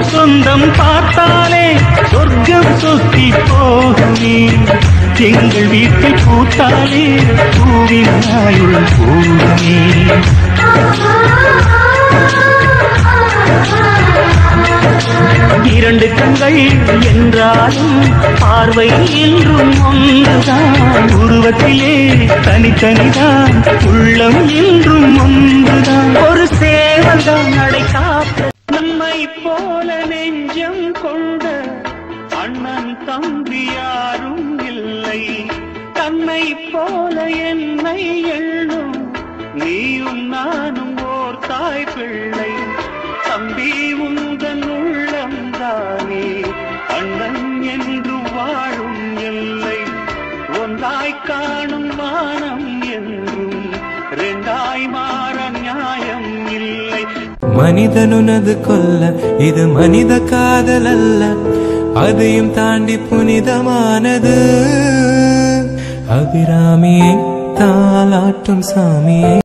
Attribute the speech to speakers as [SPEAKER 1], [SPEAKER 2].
[SPEAKER 1] சொந்தம் பார்த்தாலே சொர்க்கம் சொத்தி போகுமே எங்கள் வீட்டில் பூத்தாலே பூவின் ஆயுள் போகுமே இரண்டு கண்கள் என்றாலும் பார்வை என்றும் ஒன்றுதான் உருவத்திலே தனித்தனிதான் உள்ளம் என்றும் ஒன்றுதான் ஒரு சேவல்தான் நடை காப்ப நம்மை போல நெஞ்சம் கொண்ட அண்ணன் தம்பி யாரும் இல்லை தன்னை போல என்னை எண்ணும் நீயும் நானும் ஓர் தாய் பிள்ளை தம்பி உந்தன் உள்ளம்தானே அண்ணன் என்று வாழும் எல்லை ஒன்றாய் காணும் வானம் என்றும் ரெண்டாய் மாற நியாயம் இல்லை
[SPEAKER 2] மனிதனுனது கொல்ல இது மனித காதல் அல்ல அதையும் தாண்டி புனிதமானது அபிராமியை தாளாட்டும் சாமியை